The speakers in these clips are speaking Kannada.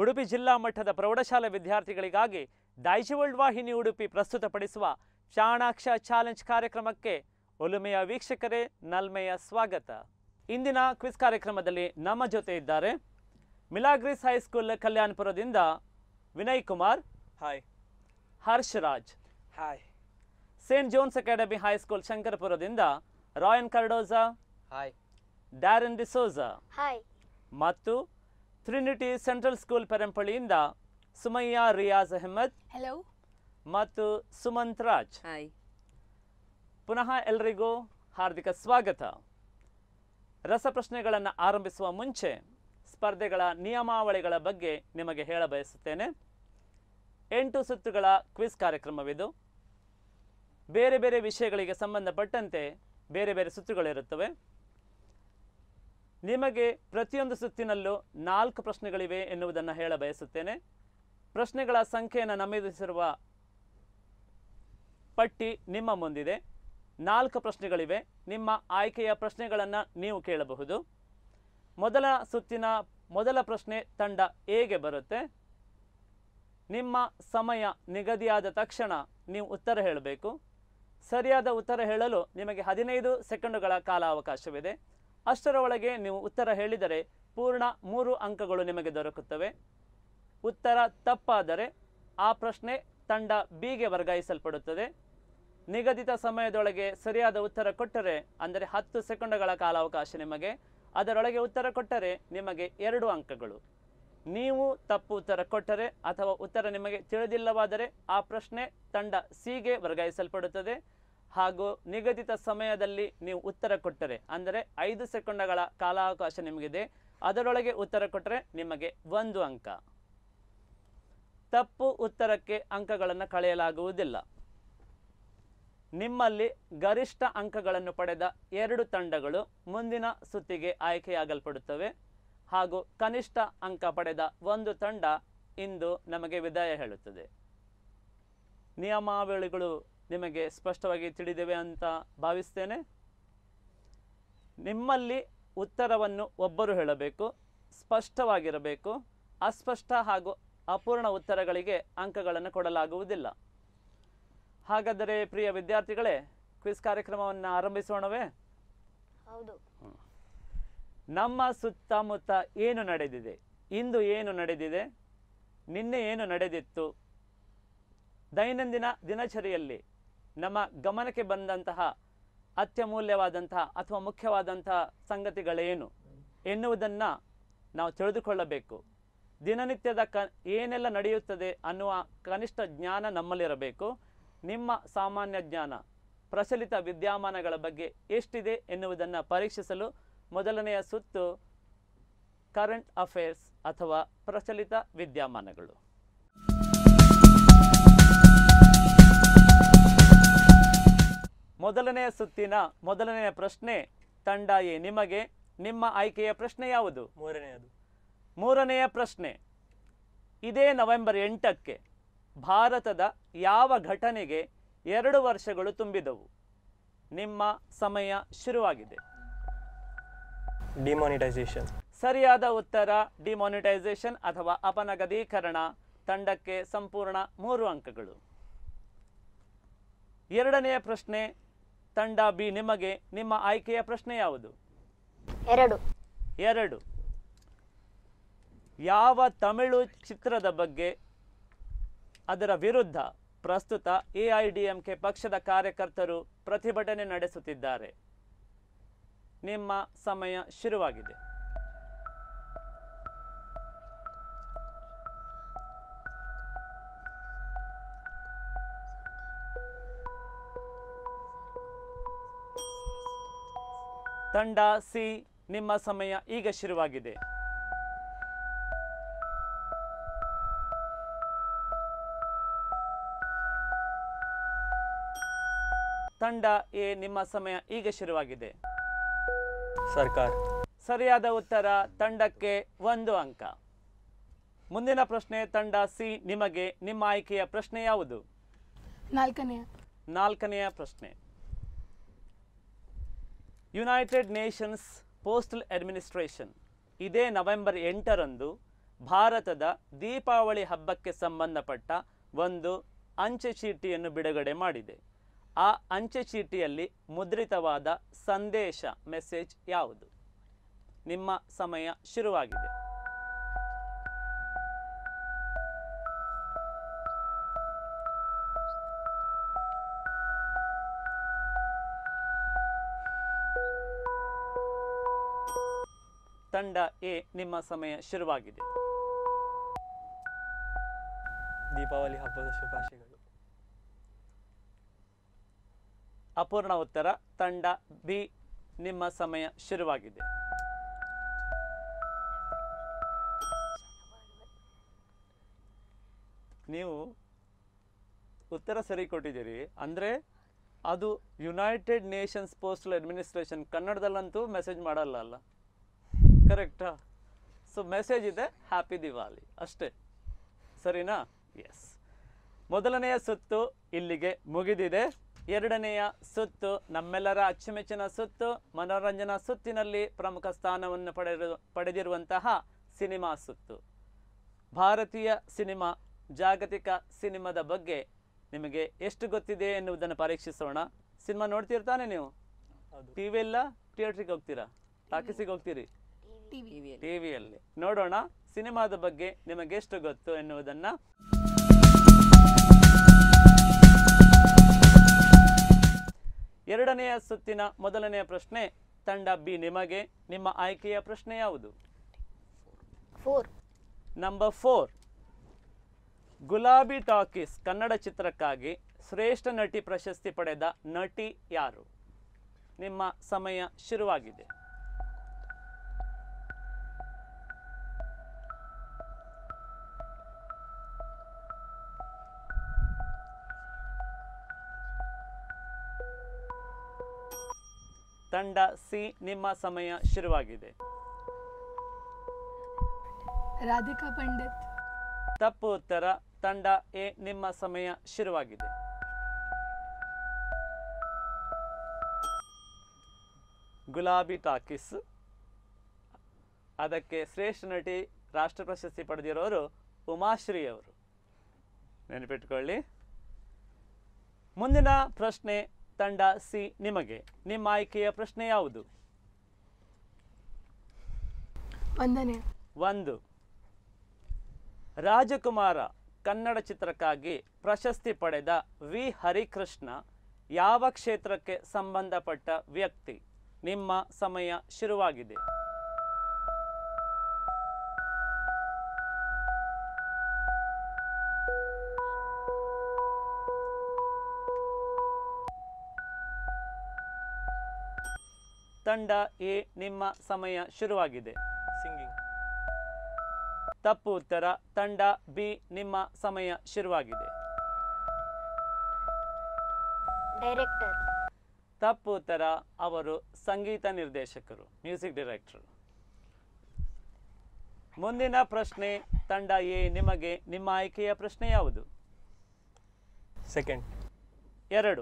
ಉಡುಪಿ ಜಿಲ್ಲಾ ಮಟ್ಟದ ಪ್ರೌಢಶಾಲೆ ವಿದ್ಯಾರ್ಥಿಗಳಿಗಾಗಿ ಡೈಜಿವರ್ಲ್ಡ್ ವಾಹಿನಿ ಉಡುಪಿ ಪ್ರಸ್ತುತಪಡಿಸುವ ಚಾಣಾಕ್ಷ ಚಾಲೆಂಜ್ ಕಾರ್ಯಕ್ರಮಕ್ಕೆ ಒಲುಮೆಯ ವೀಕ್ಷಕರೇ ನಲ್ಮೆಯ ಸ್ವಾಗತ ಇಂದಿನ ಕ್ವಿಜ್ ಕಾರ್ಯಕ್ರಮದಲ್ಲಿ ನಮ್ಮ ಜೊತೆ ಇದ್ದಾರೆ ಮಿಲಾಗ್ರಿಸ್ ಹೈಸ್ಕೂಲ್ ಕಲ್ಯಾಣಪುರದಿಂದ Vinay Kumar hi Harsh Raj hi Saint Jones academy high school ಶಂಕರಪುರದಿಂದ Rayan Cardoza hi Darren D'Souza hi ಮತ್ತು ಟ್ರಿನಿಟಿ ಸೆಂಟ್ರಲ್ ಸ್ಕೂಲ್ ಪೆರಂಪಳ್ಳಿಯಿಂದ ಸುಮಯ್ಯ ರಿಯಾಜ್ ಅಹಮದ್ ಹೆಲೋ ಮತ್ತು ಸುಮಂತ್ ರಾಜ್ ಹಾಯ್ ಪುನಃ ಎಲ್ರಿಗೂ ಹಾರ್ದಿಕ ಸ್ವಾಗತ ರಸಪ್ರಶ್ನೆಗಳನ್ನು ಆರಂಭಿಸುವ ಮುಂಚೆ ಸ್ಪರ್ಧೆಗಳ ನಿಯಮಾವಳಿಗಳ ಬಗ್ಗೆ ನಿಮಗೆ ಹೇಳ ಬಯಸುತ್ತೇನೆ ಎಂಟು ಸುತ್ತುಗಳ ಕ್ವಿಜ್ ಕಾರ್ಯಕ್ರಮವಿದು ಬೇರೆ ಬೇರೆ ವಿಷಯಗಳಿಗೆ ಸಂಬಂಧಪಟ್ಟಂತೆ ಬೇರೆ ಬೇರೆ ಸುತ್ತುಗಳಿರುತ್ತವೆ ನಿಮಗೆ ಪ್ರತಿಯೊಂದು ಸುತ್ತಿನಲ್ಲೂ ನಾಲ್ಕು ಪ್ರಶ್ನೆಗಳಿವೆ ಎನ್ನುವುದನ್ನು ಹೇಳ ಬಯಸುತ್ತೇನೆ ಪ್ರಶ್ನೆಗಳ ಸಂಖ್ಯೆಯನ್ನು ನಮೂದಿಸಿರುವ ಪಟ್ಟಿ ನಿಮ್ಮ ಮುಂದಿದೆ ನಾಲ್ಕು ಪ್ರಶ್ನೆಗಳಿವೆ ನಿಮ್ಮ ಆಯ್ಕೆಯ ಪ್ರಶ್ನೆಗಳನ್ನು ನೀವು ಕೇಳಬಹುದು ಮೊದಲ ಸುತ್ತಿನ ಮೊದಲ ಪ್ರಶ್ನೆ ತಂಡ ಎಗೆ ಬರುತ್ತೆ ನಿಮ್ಮ ಸಮಯ ನಿಗದಿಯಾದ ತಕ್ಷಣ ನೀವು ಉತ್ತರ ಹೇಳಬೇಕು ಸರಿಯಾದ ಉತ್ತರ ಹೇಳಲು ನಿಮಗೆ ಹದಿನೈದು ಸೆಕೆಂಡುಗಳ ಕಾಲಾವಕಾಶವಿದೆ ಅಷ್ಟರ ಒಳಗೆ ನೀವು ಉತ್ತರ ಹೇಳಿದರೆ ಪೂರ್ಣ ಮೂರು ಅಂಕಗಳು ನಿಮಗೆ ದೊರಕುತ್ತವೆ ಉತ್ತರ ತಪ್ಪಾದರೆ ಆ ಪ್ರಶ್ನೆ ತಂಡ ಬಿಗೆ ವರ್ಗಾಯಿಸಲ್ಪಡುತ್ತದೆ ನಿಗದಿತ ಸಮಯದೊಳಗೆ ಸರಿಯಾದ ಉತ್ತರ ಕೊಟ್ಟರೆ ಅಂದರೆ ಹತ್ತು ಸೆಕೆಂಡುಗಳ ಕಾಲಾವಕಾಶ ನಿಮಗೆ ಅದರೊಳಗೆ ಉತ್ತರ ಕೊಟ್ಟರೆ ನಿಮಗೆ ಎರಡು ಅಂಕಗಳು ನೀವು ತಪ್ಪು ಉತ್ತರ ಕೊಟ್ಟರೆ ಅಥವಾ ಉತ್ತರ ನಿಮಗೆ ತಿಳಿದಿಲ್ಲವಾದರೆ ಆ ಪ್ರಶ್ನೆ ತಂಡ ಸಿಗೆ ವರ್ಗಾಯಿಸಲ್ಪಡುತ್ತದೆ ಹಾಗೂ ನಿಗದಿತ ಸಮಯದಲ್ಲಿ ನೀವು ಉತ್ತರ ಕೊಟ್ಟರೆ ಅಂದರೆ ಐದು ಸೆಕೆಂಡುಗಳ ಕಾಲಾವಕಾಶ ನಿಮಗಿದೆ ಅದರೊಳಗೆ ಉತ್ತರ ಕೊಟ್ಟರೆ ನಿಮಗೆ ಒಂದು ಅಂಕ ತಪ್ಪು ಉತ್ತರಕ್ಕೆ ಅಂಕಗಳನ್ನು ಕಳೆಯಲಾಗುವುದಿಲ್ಲ ನಿಮ್ಮಲ್ಲಿ ಗರಿಷ್ಠ ಅಂಕಗಳನ್ನು ಪಡೆದ ಎರಡು ತಂಡಗಳು ಮುಂದಿನ ಸುತ್ತಿಗೆ ಆಯ್ಕೆಯಾಗಲ್ಪಡುತ್ತವೆ ಹಾಗೂ ಕನಿಷ್ಠ ಅಂಕ ಪಡೆದ ಒಂದು ತಂಡ ಇಂದು ನಮಗೆ ವಿದಾಯ ಹೇಳುತ್ತದೆ ನಿಯಮಾವಳಿಗಳು ನಿಮಗೆ ಸ್ಪಷ್ಟವಾಗಿ ತಿಳಿದಿವೆ ಅಂತ ಭಾವಿಸ್ತೇನೆ ನಿಮ್ಮಲ್ಲಿ ಉತ್ತರವನ್ನು ಒಬ್ಬರು ಹೇಳಬೇಕು ಸ್ಪಷ್ಟವಾಗಿರಬೇಕು ಅಸ್ಪಷ್ಟ ಹಾಗೂ ಅಪೂರ್ಣ ಉತ್ತರಗಳಿಗೆ ಅಂಕಗಳನ್ನು ಕೊಡಲಾಗುವುದಿಲ್ಲ ಹಾಗಾದರೆ ಪ್ರಿಯ ವಿದ್ಯಾರ್ಥಿಗಳೇ ಕ್ವಿಜ್ ಕಾರ್ಯಕ್ರಮವನ್ನು ಆರಂಭಿಸೋಣವೇ ಹೌದು ನಮ್ಮ ಸುತ್ತಮುತ್ತ ಏನು ನಡೆದಿದೆ ಇಂದು ಏನು ನಡೆದಿದೆ ನಿನ್ನೆ ಏನು ನಡೆದಿತ್ತು ದೈನಂದಿನ ದಿನಚರಿಯಲ್ಲಿ ನಮ್ಮ ಗಮನಕ್ಕೆ ಬಂದಂತಹ ಅತ್ಯಮೂಲ್ಯವಾದಂತಹ ಅಥವಾ ಮುಖ್ಯವಾದಂತಹ ಸಂಗತಿಗಳೇನು ಎನ್ನುವುದನ್ನು ನಾವು ತಿಳಿದುಕೊಳ್ಳಬೇಕು ದಿನನಿತ್ಯದ ಕ ಏನೆಲ್ಲ ನಡೆಯುತ್ತದೆ ಅನ್ನುವ ಕನಿಷ್ಠ ಜ್ಞಾನ ನಮ್ಮಲ್ಲಿರಬೇಕು ನಿಮ್ಮ ಸಾಮಾನ್ಯ ಜ್ಞಾನ ಪ್ರಚಲಿತ ವಿದ್ಯಮಾನಗಳ ಬಗ್ಗೆ ಎಷ್ಟಿದೆ ಎನ್ನುವುದನ್ನು ಪರೀಕ್ಷಿಸಲು ಮೊದಲನೆಯ ಸುತ್ತು ಕರೆಂಟ್ ಅಫೇರ್ಸ್ ಅಥವಾ ಪ್ರಚಲಿತ ವಿದ್ಯಮಾನಗಳು ಮೊದಲನೆಯ ಸುತ್ತಿನ ಮೊದಲನೆಯ ಪ್ರಶ್ನೆ ತಂಡ ಎ ನಿಮಗೆ ನಿಮ್ಮ ಆಯ್ಕೆಯ ಪ್ರಶ್ನೆ ಯಾವುದು ಮೂರನೆಯದು ಮೂರನೆಯ ಪ್ರಶ್ನೆ ಇದೇ ನವೆಂಬರ್ ಎಂಟಕ್ಕೆ ಭಾರತದ ಯಾವ ಘಟನೆಗೆ ಎರಡು ವರ್ಷಗಳು ತುಂಬಿದವು ನಿಮ್ಮ ಸಮಯ ಶುರುವಾಗಿದೆ ಡಿಮಾನಿಟೈಸೇಷನ್ ಸರಿಯಾದ ಉತ್ತರ ಡಿಮಾನಿಟೈಸೇಷನ್ ಅಥವಾ ಅಪನಗದೀಕರಣ ತಂಡಕ್ಕೆ ಸಂಪೂರ್ಣ ಮೂರು ಅಂಕಗಳು ಎರಡನೆಯ ಪ್ರಶ್ನೆ ತಂಡ ಬಿ ನಿಮಗೆ ನಿಮ್ಮ ಆಯ್ಕೆಯ ಪ್ರಶ್ನೆ ಯಾವುದು ಎರಡು ಎರಡು ಯಾವ ತಮಿಳು ಚಿತ್ರದ ಬಗ್ಗೆ ಅದರ ವಿರುದ್ಧ ಪ್ರಸ್ತುತ A I D M K ಪಕ್ಷದ ಕಾರ್ಯಕರ್ತರು ಪ್ರತಿಭಟನೆ ನಡೆಸುತ್ತಿದ್ದಾರೆ ನಿಮ್ಮ ಸಮಯ ಶುರುವಾಗಿದೆ ತಂಡ ಸಿ ನಿಮ್ಮ ಸಮಯ ಈಗ ಶುರುವಾಗಿದೆ ತಂಡ ಎ ನಿಮ್ಮ ಸಮಯ ಈಗ ಶುರುವಾಗಿದೆ ಸರ್ಕಾರ ಸರಿಯಾದ ಉತ್ತರ ತಂಡಕ್ಕೆ ಒಂದು ಅಂಕ ಮುಂದಿನ ಪ್ರಶ್ನೆ ತಂಡ ಸಿ ನಿಮಗೆ ನಿಮ್ಮ ಆಯ್ಕೆಯ ಪ್ರಶ್ನೆ ಯಾವುದು ನಾಲ್ಕನೆಯ ನಾಲ್ಕನೆಯ ಪ್ರಶ್ನೆ ಯುನೈಟೆಡ್ ನೇಷನ್ಸ್ ಪೋಸ್ಟಲ್ ಅಡ್ಮಿನಿಸ್ಟ್ರೇಷನ್ ಇದೇ ನವೆಂಬರ್ ಎಂಟರಂದು ಭಾರತದ ದೀಪಾವಳಿ ಹಬ್ಬಕ್ಕೆ ಸಂಬಂಧಪಟ್ಟ ಒಂದು ಅಂಚೆ ಚೀಟಿಯನ್ನು ಬಿಡುಗಡೆ ಮಾಡಿದೆ ಆ ಅಂಚೆ ಚೀಟಿಯಲ್ಲಿ ಮುದ್ರಿತವಾದ ಸಂದೇಶ ಮೆಸೇಜ್ ಯಾವುದು ನಿಮ್ಮ ಸಮಯ ಶುರುವಾಗಿದೆ ತಂಡ ಎ ನಿಮ್ಮ ಸಮಯ ಶುರುವಾಗಿದೆ ದೀಪಾವಳಿ ಹಬ್ಬದ ಶುಭಾಶಯಗಳು ಅಪೂರ್ಣ ಉತ್ತರ ತಂಡ ಬಿ ನಿಮ್ಮ ಸಮಯ ಶುರುವಾಗಿದೆ ನೀವು ಉತ್ತರ ಸರಿ ಕೊಟ್ಟಿದ್ದೀರಿ ಅಂದರೆ ಅದು ಯುನೈಟೆಡ್ ನೇಷನ್ಸ್ ಪೋಸ್ಟಲ್ ಅಡ್ಮಿನಿಸ್ಟ್ರೇಷನ್ ಕನ್ನಡದಲ್ಲಂತೂ ಮೆಸೇಜ್ ಮಾಡಲ್ಲ ಅಲ್ಲ ಕರೆಕ್ಟಾ ಸೊ ಮೆಸೇಜ್ ಇದೆ ಹ್ಯಾಪಿ ದಿವಾಲಿ ಅಷ್ಟೇ ಸರಿನಾ ಎಸ್ ಮೊದಲನೆಯ ಸುತ್ತು ಇಲ್ಲಿಗೆ ಮುಗಿದಿದೆ ಎರಡನೆಯ ಸುತ್ತು ನಮ್ಮೆಲ್ಲರ ಅಚ್ಚುಮೆಚ್ಚಿನ ಸುತ್ತು ಮನೋರಂಜನಾ ಸುತ್ತಿನಲ್ಲಿ ಪ್ರಮುಖ ಸ್ಥಾನವನ್ನು ಪಡೆದಿರು ಪಡೆದಿರುವಂತಹ ಸಿನಿಮಾ ಸುತ್ತು ಭಾರತೀಯ ಸಿನಿಮಾ ಜಾಗತಿಕ ಸಿನಿಮಾದ ಬಗ್ಗೆ ನಿಮಗೆ ಎಷ್ಟು ಗೊತ್ತಿದೆ ಎನ್ನುವುದನ್ನು ಪರೀಕ್ಷಿಸೋಣ ಸಿನಿಮಾ ನೋಡ್ತಿರ್ತಾನೆ ನೀವು ಹೌದು ಟಿ ವಿ ಎಲ್ಲ ಥಿಯೇಟ್ರಿಗೆ ಹೋಗ್ತೀರಾ ಟಾಕೀಸಿಗೆ ಹೋಗ್ತೀರಿ ಟಿವಿ ಟಿವಿಯಲ್ಲಿ ನೋಡೋಣ ಸಿನಿಮಾದ ಬಗ್ಗೆ ನಿಮಗೆ ಎಷ್ಟು ಗೊತ್ತು ಎನ್ನುವುದನ್ನ ಎರಡನೆಯ ಸುತ್ತಿನ ಮೊದಲನೆಯ ಪ್ರಶ್ನೆ ತಂಡ ಬಿ ನಿಮಗೆ ನಿಮ್ಮ ಆಯ್ಕೆಯ ಪ್ರಶ್ನೆ ಯಾವುದು four number four Gulabi talkies Kannada ಚಿತ್ರಕ್ಕಾಗಿ ಶ್ರೇಷ್ಠ ನಟಿ ಪ್ರಶಸ್ತಿ ಪಡೆದ ನಟಿ ಯಾರು ನಿಮ್ಮ ಸಮಯ ಶುರುವಾಗಿದೆ ತಂಡ ಸಿ ನಿಮ್ಮ ಸಮಯ ಶುರುವಾಗಿದೆ ರಾಧಿಕಾ ಪಂಡಿತ್ ತಪ್ಪು ಉತ್ತರ ತಂಡ ಎ ನಿಮ್ಮ ಸಮಯ ಶುರುವಾಗಿದೆ ಗುಲಾಬಿ ಟಾಕೀಸ್ ಅದಕ್ಕೆ ಶ್ರೇಷ್ಠ ನಟಿ ರಾಷ್ಟ್ರ ಪ್ರಶಸ್ತಿ ಪಡೆದಿರೋರು ಉಮಾಶ್ರೀ ಅವರು ನೆನಪಿಟ್ಕೊಳ್ಳಿ ಮುಂದಿನ ಪ್ರಶ್ನೆ ತಂಡ ಸಿ ನಿಮಗೆ ನಿಮ್ಮ ಆಯ್ಕೆಯ ಪ್ರಶ್ನೆ ಯಾವುದು ವಂದನೆ ಒಂದು ರಾಜಕುಮಾರ ಕನ್ನಡ ಚಿತ್ರಕ್ಕಾಗಿ ಪ್ರಶಸ್ತಿ ಪಡೆದ ವಿ ಹರಿಕೃಷ್ಣ ಯಾವ ಕ್ಷೇತ್ರಕ್ಕೆ ಸಂಬಂಧಪಟ್ಟ ವ್ಯಕ್ತಿ ನಿಮ್ಮ ಸಮಯ ಶುರುವಾಗಿದೆ ತಂಡ ಎ ನಿಮ್ಮ ಸಮಯ ಶುರುವಾಗಿದೆ ಸಿಂಗಿಂಗ್ ತಪ್ಪು ಉತ್ತರ ತಂಡ ಬಿ ನಿಮ್ಮ ಸಮಯ ಶುರುವಾಗಿದೆ ಡೈರೆಕ್ಟರ್ ತಪ್ಪು ಉತ್ತರ ಅವರು ಸಂಗೀತ ನಿರ್ದೇಶಕರು ಮ್ಯೂಸಿಕ್ ಡೈರೆಕ್ಟರ್ ಮುಂದಿನ ಪ್ರಶ್ನೆ ತಂಡ ಎ ನಿಮಗೆ ನಿಮ್ಮ ಆಯ್ಕೆಯ ಪ್ರಶ್ನೆ ಯಾವುದು ಸೆಕೆಂಡ್ ಎರಡು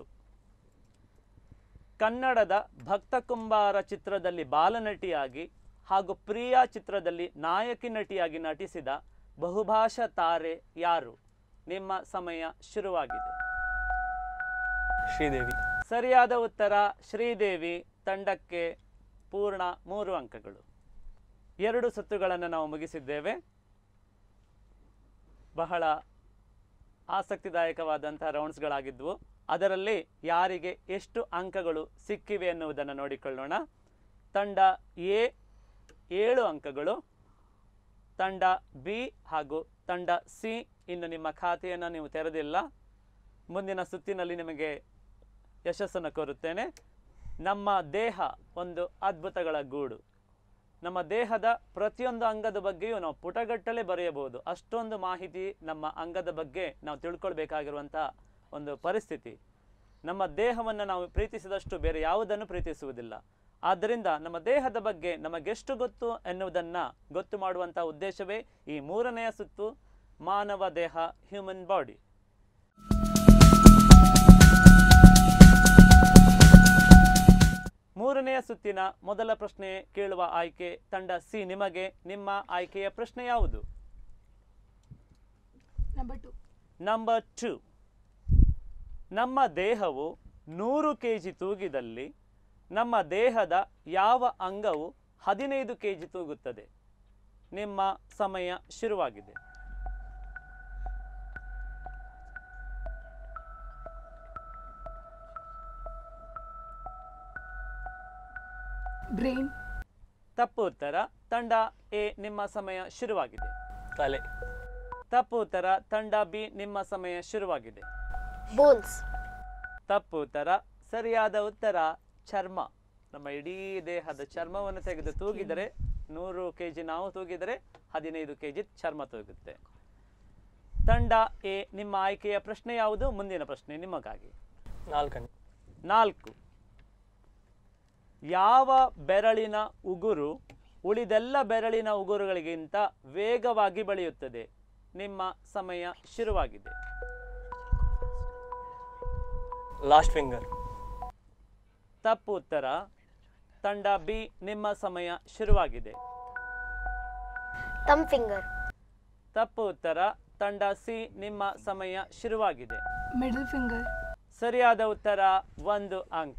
ಕನ್ನಡದ ಭಕ್ತ ಕುಂಬಾರ ಚಿತ್ರದಲ್ಲಿ ಬಾಲನಟಿಯಾಗಿ ಹಾಗೂ ಪ್ರಿಯಾ ಚಿತ್ರದಲ್ಲಿ ನಾಯಕಿ ನಟಿಯಾಗಿ ನಟಿಸಿದ ಬಹುಭಾಷಾ ತಾರೆ ಯಾರು ನಿಮ್ಮ ಸಮಯ ಶುರುವಾಗಿದೆ ಶ್ರೀದೇವಿ ಸರಿಯಾದ ಉತ್ತರ ಶ್ರೀದೇವಿ ತಂಡಕ್ಕೆ ಪೂರ್ಣ ಮೂರು ಅಂಕಗಳು ಎರಡು ಸುತ್ತುಗಳನ್ನು ನಾವು ಮುಗಿಸಿದ್ದೇವೆ ಬಹಳ ಆಸಕ್ತಿದಾಯಕವಾದಂತಹ ರೌಂಡ್ಸ್ಗಳಾಗಿದ್ವು ಅದರಲ್ಲಿ ಯಾರಿಗೆ ಎಷ್ಟು ಅಂಕಗಳು ಸಿಕ್ಕಿವೆ ಎನ್ನುವುದನ್ನು ನೋಡಿಕೊಳ್ಳೋಣ ತಂಡ ಎ ಏಳು ಅಂಕಗಳು ತಂಡ ಬಿ ಹಾಗೂ ತಂಡ ಸಿ ಇನ್ನು ನಿಮ್ಮ ಖಾತೆಯನ್ನು ನೀವು ತೆರೆದಿಲ್ಲ ಮುಂದಿನ ಸುತ್ತಿನಲ್ಲಿ ನಿಮಗೆ ಯಶಸ್ಸನ್ನು ಕೋರುತ್ತೇನೆ ನಮ್ಮ ದೇಹ ಒಂದು ಅದ್ಭುತಗಳ ಗೂಡು ನಮ್ಮ ದೇಹದ ಪ್ರತಿಯೊಂದು ಅಂಗದ ಬಗ್ಗೆಯೂ ನಾವು ಪುಟಗಟ್ಟಲೆ ಬರೆಯಬಹುದು ಅಷ್ಟೊಂದು ಮಾಹಿತಿ ನಮ್ಮ ಅಂಗದ ಬಗ್ಗೆ ನಾವು ತಿಳ್ಕೊಳ್ಬೇಕಾಗಿರುವಂಥ ಒಂದು ಪರಿಸ್ಥಿತಿ ನಮ್ಮ ದೇಹವನ್ನು ನಾವು ಪ್ರೀತಿಸಿದಷ್ಟು ಬೇರೆ ಯಾವುದನ್ನು ಪ್ರೀತಿಸುವುದಿಲ್ಲ ಆದ್ದರಿಂದ ನಮ್ಮ ದೇಹದ ಬಗ್ಗೆ ನಮಗೆಷ್ಟು ಗೊತ್ತು ಎನ್ನುವುದನ್ನು ಗೊತ್ತು ಮಾಡುವಂಥ ಉದ್ದೇಶವೇ ಈ ಮೂರನೆಯ ಸುತ್ತು ಮಾನವ ದೇಹ ಹ್ಯೂಮನ್ ಬಾಡಿ ಮೂರನೆಯ ಸುತ್ತಿನ ಮೊದಲ ಪ್ರಶ್ನೆ ಕೇಳುವ ಆಯ್ಕೆ ತಂಡ ಸಿ ನಿಮಗೆ ನಿಮ್ಮ ಆಯ್ಕೆಯ ಪ್ರಶ್ನೆ ಯಾವುದು ನಂಬರ್ ಟು ನಂಬರ್ ಟು ನಮ್ಮ ದೇಹವು ನೂರು ಕೆ ಜಿ ತೂಗಿದಲ್ಲಿ ನಮ್ಮ ದೇಹದ ಯಾವ ಅಂಗವು ಹದಿನೈದು ಕೆ ಜಿ ತೂಗುತ್ತದೆ ನಿಮ್ಮ ಸಮಯ ಶುರುವಾಗಿದೆ ಬ್ರೈನ್ ತಪ್ಪು ಉತ್ತರ ತಂಡ ಎ ನಿಮ್ಮ ಸಮಯ ಶುರುವಾಗಿದೆ ತಲೆ ತಪ್ಪು ಉತ್ತರ ತಂಡ ಬಿ ನಿಮ್ಮ ಸಮಯ ಶುರುವಾಗಿದೆ ಬೋನ್ಸ್ ತಪ್ಪು ಉತ್ತರ ಸರಿಯಾದ ಉತ್ತರ ಚರ್ಮ ನಮ್ಮ ಇಡೀ ದೇಹದ ಚರ್ಮವನ್ನು ತೆಗೆದು ತೂಗಿದರೆ ನೂರು ಕೆ ಜಿ ನಾವು ತೂಗಿದರೆ ಹದಿನೈದು ಕೆ ಜಿ ಚರ್ಮ ತೂಗುತ್ತೆ ತಂಡ ಎ ನಿಮ್ಮ ಆಯ್ಕೆಯ ಪ್ರಶ್ನೆ ಯಾವುದು ಮುಂದಿನ ಪ್ರಶ್ನೆ ನಿಮಗಾಗಿ ನಾಲ್ಕನೇ ನಾಲ್ಕು ಯಾವ ಬೆರಳಿನ ಉಗುರು ಉಳಿದೆಲ್ಲ ಬೆರಳಿನ ಉಗುರುಗಳಿಗಿಂತ ವೇಗವಾಗಿ ಬೆಳೆಯುತ್ತದೆ ನಿಮ್ಮ ಸಮಯ ಶುರುವಾಗಿದೆ ಲಾಸ್ಟ್ ಫಿಂಗರ್ ತಪ್ಪು ಉತ್ತರ ತಂಡ ಬಿ ನಿಮ್ಮ ಸಮಯ ಶುರುವಾಗಿದೆ ತಮ್ ಫಿಂಗರ್ ತಪ್ಪು ಉತ್ತರ ತಂಡ ಸಿ ನಿಮ್ಮ ಸಮಯ ಶುರುವಾಗಿದೆ ಮಿಡಲ್ ಫಿಂಗರ್ ಸರಿಯಾದ ಉತ್ತರ ಒಂದು ಅಂಕ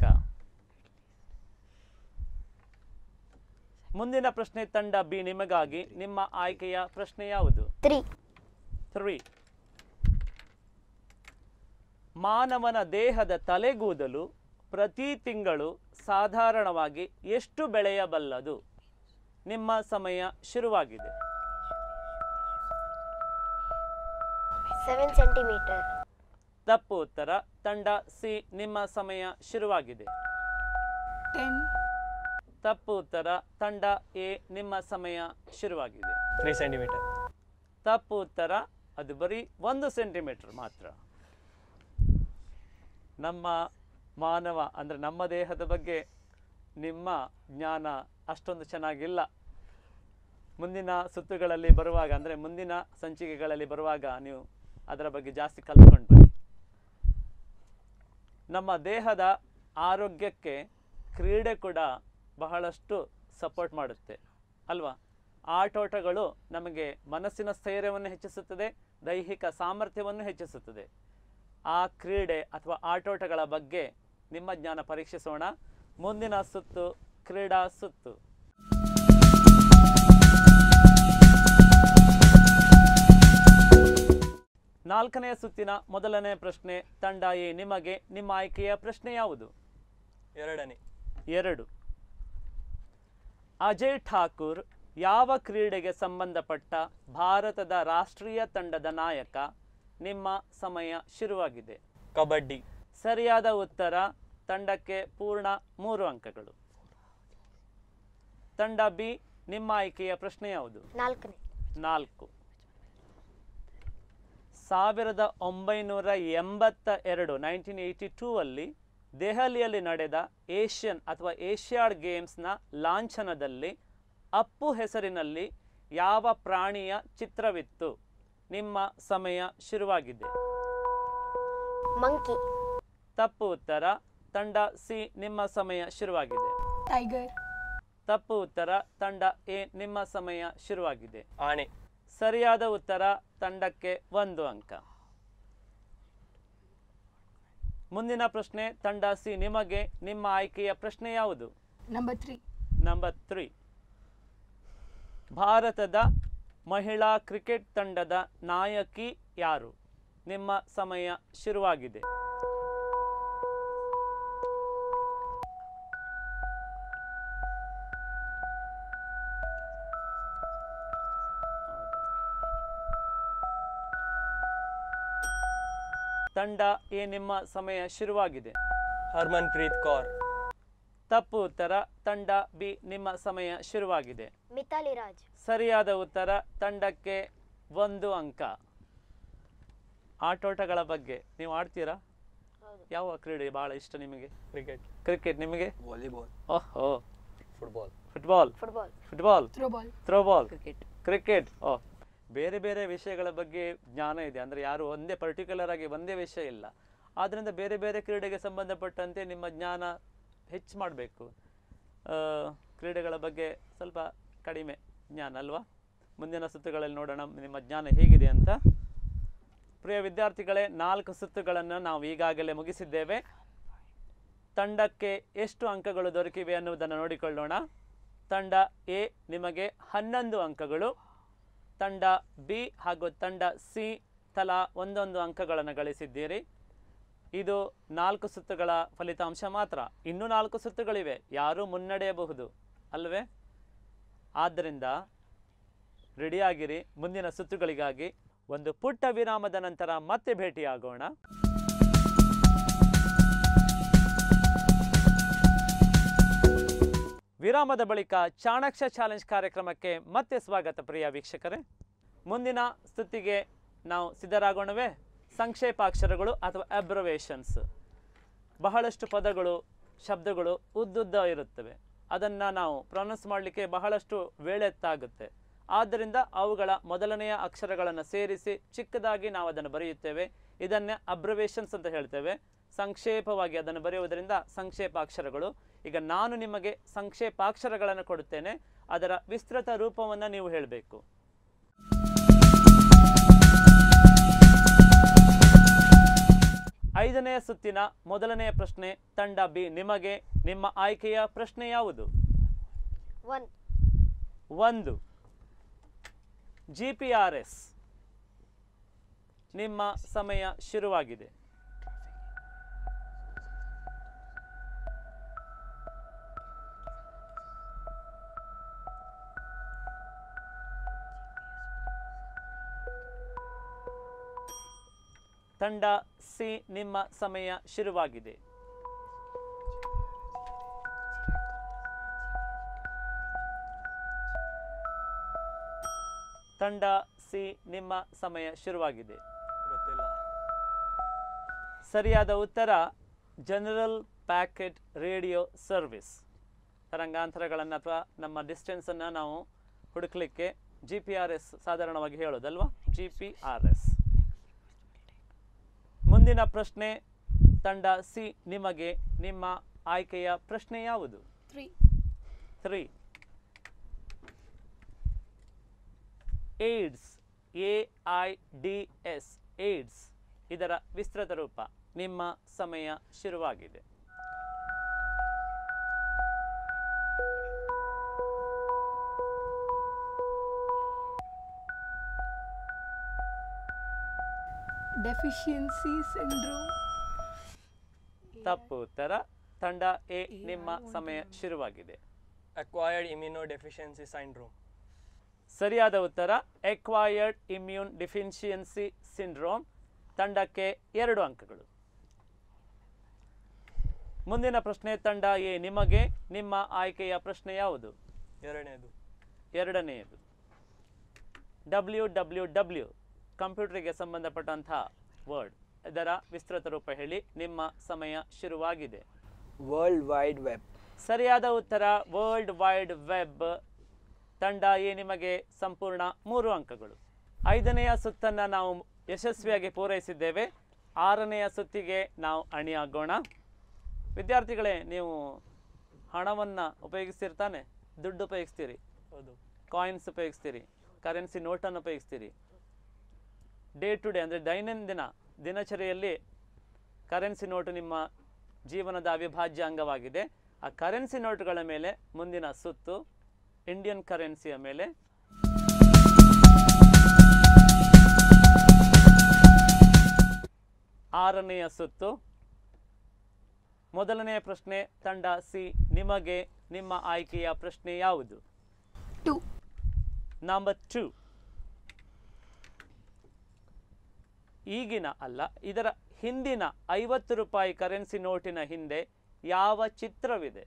ಮುಂದಿನ ಪ್ರಶ್ನೆ ತಂಡ ಬಿ ನಿಮಗಾಗಿ ನಿಮ್ಮ ಆಯ್ಕೆಯ ಪ್ರಶ್ನೆ ಯಾವುದು ತ್ರೀ ತ್ರೀ ಮಾನವನ ದೇಹದ ತಲೆಗೂದಲು ಪ್ರತಿ ತಿಂಗಳು ಸಾಧಾರಣವಾಗಿ ಎಷ್ಟು ಬೆಳೆಯಬಲ್ಲದು ನಿಮ್ಮ ಸಮಯ ಶುರುವಾಗಿದೆ ಸೆವೆನ್ ಸೆಂಟಿಮೀಟರ್ ತಪ್ಪು ಉತ್ತರ ತಂಡ ಸಿ ನಿಮ್ಮ ಸಮಯ ಶುರುವಾಗಿದೆ ಟೆನ್ ತಪ್ಪು ಉತ್ತರ ತಂಡ ಎ ನಿಮ್ಮ ಸಮಯ ಶುರುವಾಗಿದೆ ತ್ರೀ ಸೆಂಟಿಮೀಟರ್ ತಪ್ಪು ಉತ್ತರ ಅದು ಬರೀ ಒಂದು ಸೆಂಟಿಮೀಟರ್ ಮಾತ್ರ ನಮ್ಮ ಮಾನವ ಅಂದರೆ ನಮ್ಮ ದೇಹದ ಬಗ್ಗೆ ನಿಮ್ಮ ಜ್ಞಾನ ಅಷ್ಟೊಂದು ಚೆನ್ನಾಗಿಲ್ಲ ಮುಂದಿನ ಸುತ್ತುಗಳಲ್ಲಿ ಬರುವಾಗ ಅಂದರೆ ಮುಂದಿನ ಸಂಚಿಕೆಗಳಲ್ಲಿ ಬರುವಾಗ ನೀವು ಅದರ ಬಗ್ಗೆ ಜಾಸ್ತಿ ಕಲ್ತ್ಕೊಂಡು ಬನ್ನಿ ನಮ್ಮ ದೇಹದ ಆರೋಗ್ಯಕ್ಕೆ ಕ್ರೀಡೆ ಕೂಡ ಬಹಳಷ್ಟು ಸಪೋರ್ಟ್ ಮಾಡುತ್ತೆ ಅಲ್ವಾ ಆಟೋಟಗಳು ನಮಗೆ ಮನಸ್ಸಿನ ಸ್ಥೈರ್ಯವನ್ನು ಹೆಚ್ಚಿಸುತ್ತದೆ ದೈಹಿಕ ಸಾಮರ್ಥ್ಯವನ್ನು ಹೆಚ್ಚಿಸುತ್ತದೆ ಆ ಕ್ರೀಡೆ ಅಥವಾ ಆಟೋಟಗಳ ಬಗ್ಗೆ ನಿಮ್ಮ ಜ್ಞಾನ ಪರೀಕ್ಷಿಸೋಣ ಮುಂದಿನ ಸುತ್ತು ಕ್ರೀಡಾ ಸುತ್ತು ನಾಲ್ಕನೆಯ ಸುತ್ತಿನ ಮೊದಲನೇ ಪ್ರಶ್ನೆ ತಂಡ ಎ ನಿಮಗೆ ನಿಮ್ಮ ಆಯ್ಕೆಯ ಪ್ರಶ್ನೆ ಯಾವುದು ಎರಡನೇ ಎರಡು ಅಜಯ್ ಠಾಕೂರ್ ಯಾವ ಕ್ರೀಡೆಗೆ ಸಂಬಂಧಪಟ್ಟ ಭಾರತದ ರಾಷ್ಟ್ರೀಯ ತಂಡದ ನಾಯಕ ನಿಮ್ಮ ಸಮಯ ಶುರುವಾಗಿದೆ ಕಬಡ್ಡಿ ಸರಿಯಾದ ಉತ್ತರ ತಂಡಕ್ಕೆ ಪೂರ್ಣ ಮೂರು ಅಂಕಗಳು ತಂಡ ಬಿ ನಿಮ್ಮ ಆಯ್ಕೆಯ ಪ್ರಶ್ನೆ ಯಾವುದು ನಾಲ್ಕನೇ ನಾಲ್ಕು ಸಾವಿರದ ಒಂಬೈನೂರ ಎಂಬತ್ತ ಎರಡು ನೈನ್ಟೀನ್ ಏಯ್ಟಿ ಟೂ ಅಲ್ಲಿ ದೆಹಲಿಯಲ್ಲಿ ನಡೆದ ಏಷ್ಯನ್ ಅಥವಾ ಏಷ್ಯಾಡ್ ಗೇಮ್ಸ್ನ ಲಾಂಛನದಲ್ಲಿ ಅಪ್ಪು ಹೆಸರಿನಲ್ಲಿ ಯಾವ ಪ್ರಾಣಿಯ ಚಿತ್ರವಿತ್ತು ನಿಮ್ಮ ಸಮಯ ಶುರುವಾಗಿದೆ ಮಂಕಿ ತಪ್ಪು ಉತ್ತರ ತಂಡ ಸಿ ನಿಮ್ಮ ಸಮಯ ಶುರುವಾಗಿದೆ ಟೈಗರ್ ತಪ್ಪು ಉತ್ತರ ತಂಡ ಎ ನಿಮ್ಮ ಸಮಯ ಶುರುವಾಗಿದೆ ಆನೆ ಸರಿಯಾದ ಉತ್ತರ ತಂಡಕ್ಕೆ ಒಂದು ಅಂಕ ಮುಂದಿನ ಪ್ರಶ್ನೆ ತಂಡ ಸಿ ನಿಮಗೆ ನಿಮ್ಮ ಆಯ್ಕೆಯ ಪ್ರಶ್ನೆ ಯಾವುದು ನಂಬರ್ ತ್ರೀ ನಂಬರ್ ತ್ರೀ ಭಾರತದ ಮಹಿಳಾ ಕ್ರಿಕೆಟ್ ತಂಡದ ನಾಯಕಿ ಯಾರು ನಿಮ್ಮ ಸಮಯ ಶುರುವಾಗಿದೆ ತಂಡ ಎ ನಿಮ್ಮ ಸಮಯ ಶುರುವಾಗಿದೆ ಹರ್ಮನ್ ಪ್ರೀತ್ ಕೌರ್ ತಪ್ಪು ಉತ್ತರ ತಂಡ ಬಿ ನಿಮ್ಮ ಸಮಯ ಶುರುವಾಗಿದೆ ಮಿತಾಲಿ ರಾಜ್ ಸರಿಯಾದ ಉತ್ತರ ತಂಡಕ್ಕೆ ಒಂದು ಅಂಕ ಆಟೋಟಗಳ ಬಗ್ಗೆ ನೀವು ಆಡ್ತೀರಾ ಹೌದು ಯಾವ ಕ್ರೀಡೆ ಬಹಳ ಇಷ್ಟ ನಿಮಗೆ ಕ್ರಿಕೆಟ್ ಕ್ರಿಕೆಟ್ ನಿಮಗೆ ವಾಲಿಬಾಲ್ ಓಹೋ football football football football throwball throwball cricket cricket ಓ ಬೇರೆ ಬೇರೆ ವಿಷಯಗಳ ಬಗ್ಗೆ ಜ್ಞಾನ ಇದೆ ಅಂದರೆ ಯಾರು ಒಂದೇ ಪರ್ಟಿಕ್ಯುಲರ್ ಆಗಿ ಒಂದೇ ವಿಷಯ ಇಲ್ಲ ಆದ್ದರಿಂದ ಬೇರೆ ಬೇರೆ ಕ್ರೀಡೆಗೆ ಸಂಬಂಧಪಟ್ಟಂತೆ ನಿಮ್ಮ ಜ್ಞಾನ ಹೆಚ್ಚು ಮಾಡಬೇಕು ಕ್ರೀಡೆಗಳ ಬಗ್ಗೆ ಸ್ವಲ್ಪ ಕಡಿಮೆ ಜ್ಞಾನ ಅಲ್ವಾ ಮುಂದಿನ ಸುತ್ತುಗಳಲ್ಲಿ ನೋಡೋಣ ನಿಮ್ಮ ಜ್ಞಾನ ಹೇಗಿದೆ ಅಂತ ಪ್ರಿಯ ವಿದ್ಯಾರ್ಥಿಗಳೇ ನಾಲ್ಕು ಸುತ್ತುಗಳನ್ನು ನಾವು ಈಗಾಗಲೇ ಮುಗಿಸಿದ್ದೇವೆ ತಂಡಕ್ಕೆ ಎಷ್ಟು ಅಂಕಗಳು ದೊರಕಿವೆ ಅನ್ನುವುದನ್ನು ನೋಡಿಕೊಳ್ಳೋಣ ತಂಡ ಎ ನಿಮಗೆ ಹನ್ನೊಂದು ಅಂಕಗಳು ತಂಡ ಬಿ ಹಾಗೂ ತಂಡ ಸಿ ತಲಾ ಒಂದೊಂದು ಅಂಕಗಳನ್ನು ಗಳಿಸಿದ್ದೀರಿ ಇದು ನಾಲ್ಕು ಸುತ್ತುಗಳ ಫಲಿತಾಂಶ ಮಾತ್ರ ಇನ್ನೂ ನಾಲ್ಕು ಸುತ್ತುಗಳಿವೆ ಯಾರೂ ಮುನ್ನಡೆಯಬಹುದು ಅಲ್ವೇ ಆದ್ದರಿಂದ ರೆಡಿಯಾಗಿರಿ ಮುಂದಿನ ಸುತ್ತುಗಳಿಗಾಗಿ ಒಂದು ಪುಟ್ಟ ವಿರಾಮದ ನಂತರ ಮತ್ತೆ ಭೇಟಿಯಾಗೋಣ ವಿರಾಮದ ಬಳಿಕ ಚಾಣಕ್ಯ ಚಾಲೆಂಜ್ ಕಾರ್ಯಕ್ರಮಕ್ಕೆ ಮತ್ತೆ ಸ್ವಾಗತ ಪ್ರಿಯ ವೀಕ್ಷಕರೇ ಮುಂದಿನ ಸ್ತುತಿಗೆ ನಾವು ಸಿದ್ಧರಾಗೋಣವೇ ಸಂಕ್ಷೇಪಾಕ್ಷರಗಳು ಅಥವಾ ಅಬ್ರವೇಷನ್ಸ್ ಬಹಳಷ್ಟು ಪದಗಳು ಶಬ್ದಗಳು ಉದ್ದುದ್ದ ಇರುತ್ತವೆ ಅದನ್ನು ನಾವು ಪ್ರೊನೌನ್ಸ್ ಮಾಡಲಿಕ್ಕೆ ಬಹಳಷ್ಟು ವೇಳೆತ್ತಾಗುತ್ತೆ ಆದ್ದರಿಂದ ಅವುಗಳ ಮೊದಲನೆಯ ಅಕ್ಷರಗಳನ್ನು ಸೇರಿಸಿ ಚಿಕ್ಕದಾಗಿ ನಾವು ಅದನ್ನು ಬರೆಯುತ್ತೇವೆ ಇದನ್ನೇ ಅಬ್ರವೇಷನ್ಸ್ ಅಂತ ಹೇಳ್ತೇವೆ ಸಂಕ್ಷೇಪವಾಗಿ ಅದನ್ನು ಬರೆಯುವುದರಿಂದ ಸಂಕ್ಷೇಪಾಕ್ಷರಗಳು ಈಗ ನಾನು ನಿಮಗೆ ಸಂಕ್ಷೇಪಾಕ್ಷರಗಳನ್ನು ಕೊಡುತ್ತೇನೆ ಅದರ ವಿಸ್ತೃತ ರೂಪವನ್ನು ನೀವು ಹೇಳಬೇಕು ಐದನೆಯ ಸುತ್ತಿನ ಮೊದಲನೆಯ ಪ್ರಶ್ನೆ ತಂಡ ಬಿ ನಿಮಗೆ ನಿಮ್ಮ ಆಯ್ಕೆಯ ಪ್ರಶ್ನೆ ಯಾವುದು ಒನ್ ಒಂದು ಜಿ ಪಿ ಆರ್ ಎಸ್ ನಿಮ್ಮ ಸಮಯ ಶುರುವಾಗಿದೆ ತಂಡ ಸಿ ನಿಮ್ಮ ಸಮಯ ಶುರುವಾಗಿದೆ ತಂಡ ಸಿ ನಿಮ್ಮ ಸಮಯ ಶುರುವಾಗಿದೆ ಗೊತ್ತಿಲ್ಲ ಸರಿಯಾದ ಉತ್ತರ ಜನರಲ್ ಪ್ಯಾಕೆಟ್ ರೇಡಿಯೋ ಸರ್ವಿಸ್ ತರಂಗಾಂತರಗಳನ್ನು ಅಥವಾ ನಮ್ಮ ಡಿಸ್ಟೆನ್ಸನ್ನು ನಾವು ಹುಡುಕ್ಲಿಕ್ಕೆ ಜಿ ಪಿ ಆರ್ ಎಸ್ ಸಾಧಾರಣವಾಗಿ ಹೇಳೋದಲ್ವಾ ಜಿ ಪಿ ಆರ್ ಎಸ್ ಮುಂದಿನ ಪ್ರಶ್ನೆ ತಂಡ ಸಿ ನಿಮಗೆ ನಿಮ್ಮ ಆಯ್ಕೆಯ ಪ್ರಶ್ನೆ ಯಾವುದು three three AIDS A I D S AIDS ಇದರ ವಿಸ್ತೃತ ರೂಪ ನಿಮ್ಮ ಸಮಯ ಶುರುವಾಗಿದೆ ಡೆಫಿಷಿಯನ್ಸಿ ಸಿಂಡ್ರೋಮ್ ತಪ್ಪು ಉತ್ತರ ತಂಡ ಎ ನಿಮ್ಮ ಸಮಯ ಶುರುವಾಗಿದೆ ಅಕ್ವೈರ್ಡ್ ಇಮ್ಯುನೋಡೆಫಿಷಿಯನ್ಸಿ ಸೈಂಡ್ರೋಮ್ ಸರಿಯಾದ ಉತ್ತರ ಎಕ್ವೈರ್ಡ್ ಇಮ್ಯೂನ್ ಡಿಫಿಷಿಯನ್ಸಿ ಸಿಂಡ್ರೋಮ್ ತಂಡಕ್ಕೆ ಎರಡು ಅಂಕಗಳು ಮುಂದಿನ ಪ್ರಶ್ನೆ ತಂಡ ಎ ನಿಮಗೆ ನಿಮ್ಮ ಆಯ್ಕೆಯ ಪ್ರಶ್ನೆ ಯಾವುದು ಎರಡನೇದು ಎರಡನೆಯದು ಡಬ್ಲ್ಯೂ ಡಬ್ಲ್ಯೂ ಡಬ್ಲ್ಯೂ ಕಂಪ್ಯೂಟರ್ಗೆ ಸಂಬಂಧಪಟ್ಟಂಥ ವರ್ಡ್ ಇದರ ವಿಸ್ತೃತ ರೂಪ ಹೇಳಿ ನಿಮ್ಮ ಸಮಯ ಶುರುವಾಗಿದೆ ವರ್ಲ್ಡ್ ವೈಡ್ ವೆಬ್ ಸರಿಯಾದ ಉತ್ತರ ವರ್ಲ್ಡ್ ವೈಡ್ ವೆಬ್ ತಂಡ ಎ ನಿಮಗೆ ಸಂಪೂರ್ಣ ಮೂರು ಅಂಕಗಳು ಐದನೆಯ ಸುತ್ತನ್ನು ನಾವು ಯಶಸ್ವಿಯಾಗಿ ಪೂರೈಸಿದ್ದೇವೆ ಆರನೆಯ ಸುತ್ತಿಗೆ ನಾವು ಅಣಿಯಾಗೋಣ ವಿದ್ಯಾರ್ಥಿಗಳೇ ನೀವು ಹಣವನ್ನು ಉಪಯೋಗಿಸ್ತಿರ್ತಾನೆ ದುಡ್ಡು ಉಪಯೋಗಿಸ್ತೀರಿ ಹೌದು ಕಾಯಿನ್ಸ್ ಉಪಯೋಗಿಸ್ತೀರಿ ಕರೆನ್ಸಿ ನೋಟನ್ನು ಉಪಯೋಗಿಸ್ತೀರಿ ಡೇ ಟು ಡೇ ಅಂದರೆ ದೈನಂದಿನ ದಿನಚರಿಯಲ್ಲಿ ಕರೆನ್ಸಿ ನೋಟು ನಿಮ್ಮ ಜೀವನದ ಅವಿಭಾಜ್ಯ ಅಂಗವಾಗಿದೆ ಆ ಕರೆನ್ಸಿ ನೋಟುಗಳ ಮೇಲೆ ಮುಂದಿನ ಸುತ್ತು ಇಂಡಿಯನ್ ಕರೆನ್ಸಿಯ ಮೇಲೆ ಆರನೆಯ ಸುತ್ತು ಮೊದಲನೆಯ ಪ್ರಶ್ನೆ ತಂಡ ಸಿ ನಿಮಗೆ ನಿಮ್ಮ ಆಯ್ಕೆಯ ಪ್ರಶ್ನೆ ಯಾವುದು ಟು ನಂಬರ್ ಟು ಈಗಿನ ಅಲ್ಲ ಇದರ ಹಿಂದಿನ ಐವತ್ತು ರೂಪಾಯಿ ಕರೆನ್ಸಿ ನೋಟಿನ ಹಿಂದೆ ಯಾವ ಚಿತ್ರವಿದೆ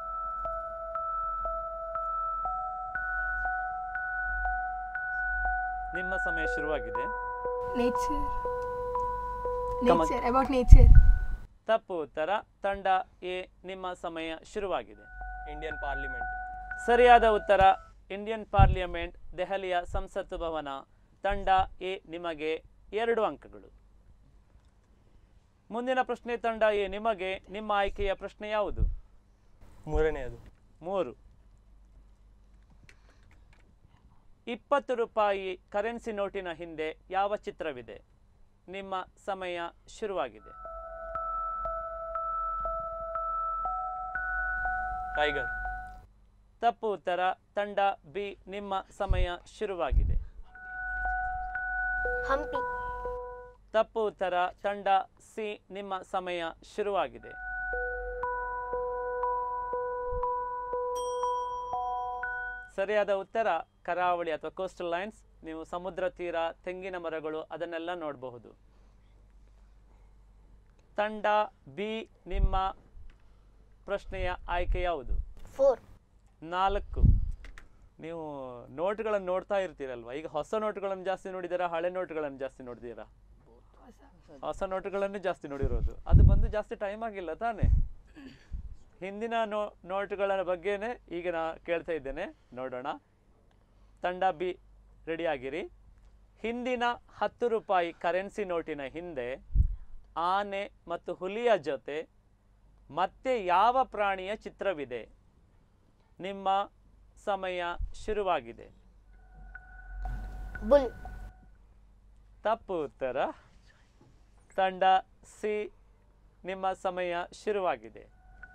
ನಿಮ್ಮ ಸಮಯ ಶುರುವಾಗಿದೆ nature Come on. Nature about nature ತಪ್ಪು ಉತ್ತರ ತಂಡ ಎ ನಿಮ್ಮ ಸಮಯ ಶುರುವಾಗಿದೆ ಇಂಡಿಯನ್ ಪಾರ್ಲಿಮೆಂಟ್ ಸರಿಯಾದ ಉತ್ತರ ಇಂಡಿಯನ್ ಪಾರ್ಲಿಮೆಂಟ್ ದೆಹಲಿಯ ಸಂಸತ್ತು ಭವನ ತಂಡ ಎ ನಿಮಗೆ ಎರಡು ಅಂಕಗಳು ಮುಂದಿನ ಪ್ರಶ್ನೆ ತಂಡ ಎ ನಿಮಗೆ ನಿಮ್ಮ ಆಯ್ಕೆಯ ಪ್ರಶ್ನೆ ಯಾವುದು ಮೂರನೆಯದು ಮೂರು ಇಪ್ಪತ್ತು ರೂಪಾಯಿ ಕರೆನ್ಸಿ ನೋಟಿನ ಹಿಂದೆ ಯಾವ ಚಿತ್ರವಿದೆ ನಿಮ್ಮ ಸಮಯ ಶುರುವಾಗಿದೆ ಟೈಗರ್ ತಪ್ಪು ಉತ್ತರ ತಂಡ ಬಿ ನಿಮ್ಮ ಸಮಯ ಶುರುವಾಗಿದೆ ಹಂಪಿ ತಪ್ಪು ಉತ್ತರ ತಂಡ ಸಿ ನಿಮ್ಮ ಸಮಯ ಶುರುವಾಗಿದೆ ಸರಿಯಾದ ಉತ್ತರ ಕರಾವಳಿ ಅಥವಾ ಕೋಸ್ಟಲ್ ಲೈನ್ಸ್ ನೀವು ಸಮುದ್ರ ತೀರ ತೆಂಗಿನ ಮರಗಳು ಅದನ್ನೆಲ್ಲ ನೋಡಬಹುದು ತಂಡ ಬಿ ನಿಮ್ಮ ಪ್ರಶ್ನೆಯ ಆಯ್ಕೆ ಯಾವುದು ಫೋರ್ ನಾಲ್ಕು ನೀವು ನೋಟ್ಗಳನ್ನು ನೋಡ್ತಾ ಇರ್ತೀರಲ್ವಾ ಈಗ ಹೊಸ ನೋಟ್ಗಳನ್ನು ಜಾಸ್ತಿ ನೋಡಿದ್ದೀರಾ ಹಳೆ ನೋಟ್ಗಳನ್ನು ಜಾಸ್ತಿ ನೋಡಿದ್ದೀರಾ ಹೊಸ ನೋಟುಗಳನ್ನು ಜಾಸ್ತಿ ನೋಡಿರೋದು ಅದು ಬಂದು ಜಾಸ್ತಿ ಟೈಮ್ ಆಗಿಲ್ಲ ತಾನೇ ಹಿಂದಿನ ನೋ ನೋಟುಗಳ ಬಗ್ಗೆನೇ ಈಗ ನಾ ಕೇಳ್ತಾ ಇದ್ದೇನೆ ನೋಡೋಣ ತಂಡ ಬಿ ರೆಡಿ ಆಗಿರಿ ಹಿಂದಿನ ಹತ್ತು ರೂಪಾಯಿ ಕರೆನ್ಸಿ ನೋಟಿನ ಹಿಂದೆ ಆನೆ ಮತ್ತು ಹುಲಿಯ ಜೊತೆ ಮತ್ತೆ ಯಾವ ಪ್ರಾಣಿಯ ಚಿತ್ರವಿದೆ ನಿಮ್ಮ ಸಮಯ ಶುರುವಾಗಿದೆ ಬುಲ್ ತಪ್ಪು ಉತ್ತರ ತಂಡ ಸಿ ನಿಮ್ಮ ಸಮಯ ಶುರುವಾಗಿದೆ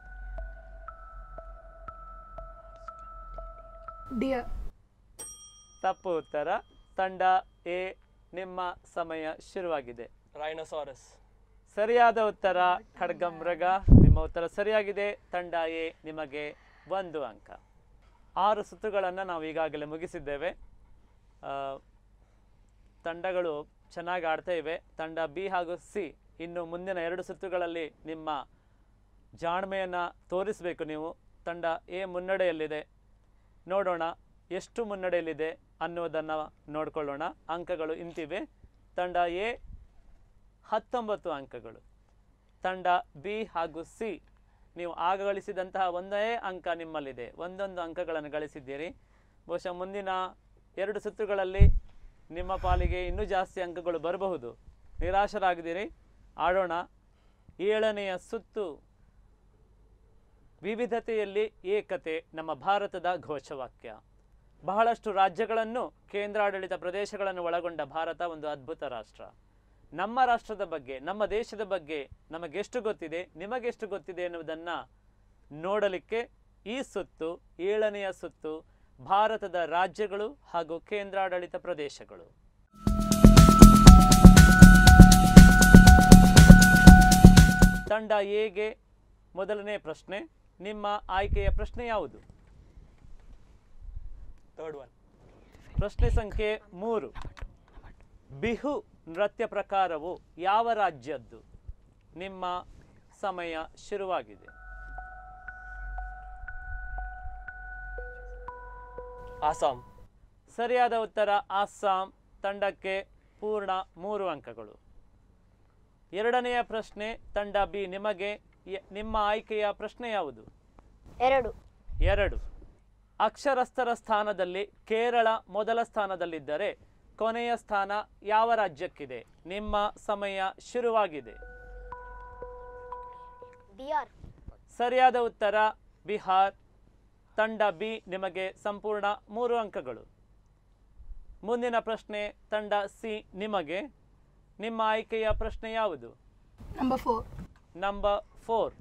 ಡಿಯರ್ ತಪ್ಪು ಉತ್ತರ ತಂಡ ಎ ನಿಮ್ಮ ಸಮಯ ಶುರುವಾಗಿದೆ ರೈನೋಸಾರಸ್ ಸರಿಯಾದ ಉತ್ತರ ಖಡ್ಗಮೃಗ ನಿಮ್ಮ ಉತ್ತರ ಸರಿಯಾಗಿದೆ ತಂಡ ಎ ನಿಮಗೆ ಒಂದು ಅಂಕ ಆರು ಸುತ್ತುಗಳನ್ನು ನಾವು ಈಗಾಗಲೇ ಮುಗಿಸಿದ್ದೇವೆ ಆ, ತಂಡಗಳು ಚೆನ್ನಾಗಿ ಆಡ್ತಾ ಇವೆ ತಂಡ ಬಿ ಹಾಗೂ ಸಿ ಇನ್ನು ಮುಂದಿನ ಎರಡು ಸುತ್ತುಗಳಲ್ಲಿ ನಿಮ್ಮ ಜಾಣ್ಮೆಯನ್ನು ತೋರಿಸಬೇಕು ನೀವು ತಂಡ ಎ ಮುನ್ನಡೆಯಲ್ಲಿದೆ ನೋಡೋಣ ಎಷ್ಟು ಮುನ್ನಡೆಯಲ್ಲಿದೆ ಅನ್ನೋದನ್ನು ನೋಡಿಕೊಳ್ಳೋಣ ಅಂಕಗಳು ಇಂತಿವೆ ತಂಡ ಎ ಹತ್ತೊಂಬತ್ತು ಅಂಕಗಳು ತಂಡ ಬಿ ಹಾಗೂ ಸಿ ನೀವು ಆಗ ಗಳಿಸಿದಂತಹ ಒಂದೇ ಅಂಕ ನಿಮ್ಮಲ್ಲಿದೆ ಒಂದೊಂದು ಅಂಕಗಳನ್ನು ಗಳಿಸಿದ್ದೀರಿ ಬಹುಶಃ ಮುಂದಿನ ಎರಡು ಸುತ್ತುಗಳಲ್ಲಿ ನಿಮ್ಮ ಪಾಲಿಗೆ ಇನ್ನೂ ಜಾಸ್ತಿ ಅಂಕಗಳು ಬರಬಹುದು ನಿರಾಶರಾಗಿದ್ದೀರಿ ಆಡೋಣ ಏಳನೆಯ ಸುತ್ತು ವಿವಿಧತೆಯಲ್ಲಿ ಏಕತೆ ನಮ್ಮ ಭಾರತದ ಘೋಷವಾಕ್ಯ ಬಹಳಷ್ಟು ರಾಜ್ಯಗಳನ್ನು ಕೇಂದ್ರಾಡಳಿತ ಪ್ರದೇಶಗಳನ್ನು ಒಳಗೊಂಡ ಭಾರತ ಒಂದು ಅದ್ಭುತ ರಾಷ್ಟ್ರ ನಮ್ಮ ರಾಷ್ಟ್ರದ ಬಗ್ಗೆ ನಮ್ಮ ದೇಶದ ಬಗ್ಗೆ ನಮಗೆಷ್ಟು ಗೊತ್ತಿದೆ ನಿಮಗೆಷ್ಟು ಗೊತ್ತಿದೆ ಎನ್ನುವುದನ್ನು ನೋಡಲಿಕ್ಕೆ ಈ ಸುತ್ತು ಏಳನೆಯ ಸುತ್ತು ಭಾರತದ ರಾಜ್ಯಗಳು ಹಾಗೂ ಕೇಂದ್ರಾಡಳಿತ ಪ್ರದೇಶಗಳು ತಂಡ ಎಗೆ ಮೊದಲನೇ ಪ್ರಶ್ನೆ ನಿಮ್ಮ ಆಯ್ಕೆಯ ಪ್ರಶ್ನೆ ಯಾವುದು ಥರ್ಡ್ ಒನ್ ಪ್ರಶ್ನೆ ಸಂಖ್ಯೆ ಮೂರು ಬಿಹು ನೃತ್ಯ ಪ್ರಕಾರವು ಯಾವ ರಾಜ್ಯದ್ದು ನಿಮ್ಮ ಸಮಯ ಶುರುವಾಗಿದೆ ಆಸಾಂ ಸರಿಯಾದ ಉತ್ತರ ಅಸ್ಸಾಂ ತಂಡಕ್ಕೆ ಪೂರ್ಣ ಮೂರು ಅಂಕಗಳು ಎರಡನೆಯ ಪ್ರಶ್ನೆ ತಂಡ ಬಿ ನಿಮಗೆ ಯ- ನಿಮ್ಮ ಆಯ್ಕೆಯ ಪ್ರಶ್ನೆ ಯಾವುದು ಎರಡು ಎರಡು ಅಕ್ಷರಸ್ಥರ ಸ್ಥಾನದಲ್ಲಿ ಕೇರಳ ಮೊದಲ ಸ್ಥಾನದಲ್ಲಿದ್ದರೆ ಕೊನೆಯ ಸ್ಥಾನ ಯಾವ ರಾಜ್ಯಕ್ಕಿದೆ ನಿಮ್ಮ ಸಮಯ ಶುರುವಾಗಿದೆ ಬಿಹಾರ್ ಸರಿಯಾದ ಉತ್ತರ ಬಿಹಾರ್ ತಂಡ ಬಿ ನಿಮಗೆ ಸಂಪೂರ್ಣ ಮೂರು ಅಂಕಗಳು ಮುಂದಿನ ಪ್ರಶ್ನೆ ತಂಡ ಸಿ ನಿಮಗೆ ನಿಮ್ಮ ಆಯ್ಕೆಯ ಪ್ರಶ್ನೆ ಯಾವುದು number four number four